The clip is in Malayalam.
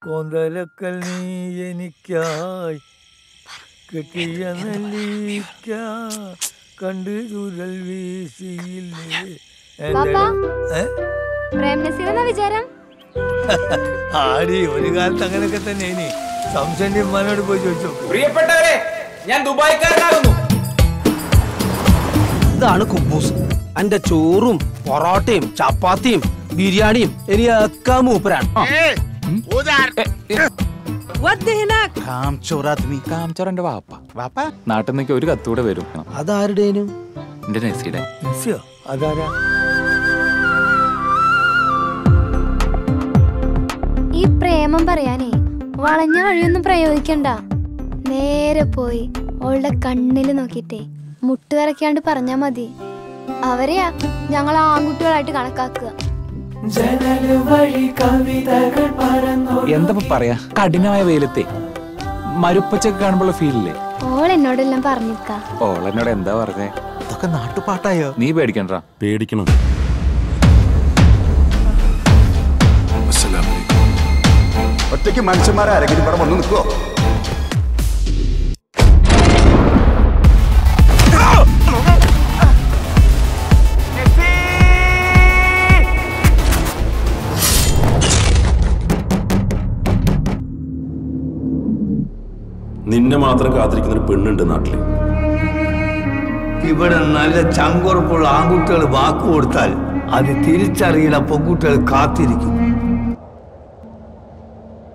കോന്തലക്കൽ നീ എനിക്കായി കെട്ടിയ നെല്ലിക്ക കണ്ട് ചുരൽ വീശിയില്ലേ പാപ്പാ. ഏ? പ്രേം നസീർ എന്നാ വിചാരം ആടി ഒരു കാലത്ത് അങ്ങനെയൊക്കെ തന്നെ ഇനി സംശയം ഉമ്മാനോട് പോയി ചോദിച്ചു പ്രിയപ്പെട്ടവരെ ഞാൻ ദുബായ്ക്കാരനാകുന്നു ഇതാണ് കുബൂസ് എന്റെ ചോറും പൊറോട്ടയും ചപ്പാത്തിയും ബിരിയാണിയും ഇനി ഒക്കെ മൂപ്പരാണ് കാംചോറന്റെ വാപ്പ വാപ്പ നാട്ടിൽ നിന്നൊക്കെ ഒരു കത്തൂടെ വരും അതാരുടേനും എന്റെ നസീടെ ഇൻസിയോ അതാരാ ഈ പ്രേമം പറയാനേ വളഞ്ഞ വഴിയൊന്നും പ്രയോഗിക്കണ്ട നേരെ പോയി അവളുടെ കണ്ണില് നോക്കിട്ടേ മുട്ടുകറക്കാണ്ട് പറഞ്ഞാ മതി അവരെയാ ഞങ്ങൾ ആൺകുട്ടികളായിട്ട് കണക്കാക്കുക എന്താ പറയാ കഠിനമായ വെയിലത്തെ മരുപ്പച്ചൊക്കെ കാണുമ്പോൾ ഫീലില്ലേ ഓൾ എന്നോടെല്ലാം പറഞ്ഞിക്ക ഓൾ എന്നോട് എന്താ പറഞ്ഞേ ഇതൊക്കെ നാട്ടുപാട്ടായോ നീ പേടിക്കണ്ട പേടിക്കണം ഒറ്റയ്ക്ക് മനുഷ്യന്മാരെ ആരെങ്കിലും ഇവിടെ വന്ന് നിൽക്കുവോ നിന്നെ മാത്രം കാത്തിരിക്കുന്ന ഒരു പെണ്ണുണ്ട് നാട്ടില് ഇവിടെ നല്ല ചങ്കുറപ്പുള്ള ആൺകുട്ടികൾ വാക്ക് കൊടുത്താൽ അത് തിരിച്ചറിയില്ല പെൺകുട്ടികൾ കാത്തിരിക്കും